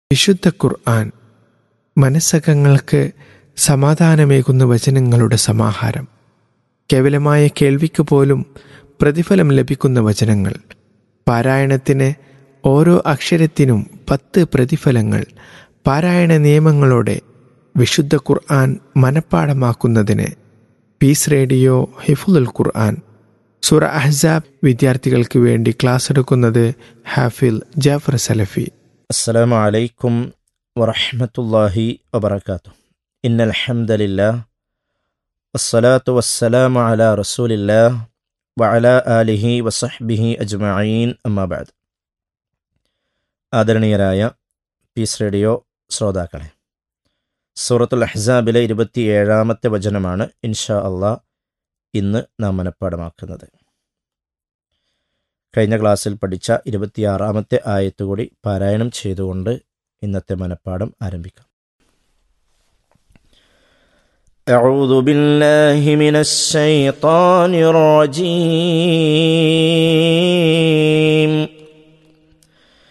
വിശുദ്ധ ഖുർആൻ മനസ്സകങ്ങൾക്ക് സമാധാനമേകുന്ന വചനങ്ങളുടെ സമാഹാരം കേവലമായ കേൾവിക്ക് പോലും പ്രതിഫലം ലഭിക്കുന്ന വചനങ്ങൾ പാരായണത്തിന് ഓരോ അക്ഷരത്തിനും പത്ത് പ്രതിഫലങ്ങൾ പാരായണ നിയമങ്ങളോടെ വിശുദ്ധ ഖുർആൻ മനഃപ്പാടമാക്കുന്നതിന് പീസ് റേഡിയോ ഹിഫുൽ ഖുർആൻ സുറ അഹ്സാബ് വിദ്യാർത്ഥികൾക്ക് വേണ്ടി ക്ലാസ് എടുക്കുന്നത് ഹാഫിൽ ജാഫർ സലഫി السلام عليكم ورحمة الله وبركاته إن الحمد لله والصلاة والسلام على رسول الله وعلى آله وصحبه أجمعين أما بعد ആദരണീയരായ പീസ് റേഡിയോ ശ്രോതാക്കളെ സൂറത്തുൽ അഹ്സാബിലെ ഇരുപത്തിയേഴാമത്തെ വചനമാണ് ഇൻഷാ അള്ളാ ഇന്ന് നാം മനഃപ്പാടമാക്കുന്നത് കഴിഞ്ഞ ക്ലാസ്സിൽ പഠിച്ച ഇരുപത്തിയാറാമത്തെ ആയത്ത് കൂടി പാരായണം ചെയ്തുകൊണ്ട് ഇന്നത്തെ മനഃപ്പാടം ആരംഭിക്കാം أعوذ بالله من الشيطان الرجيم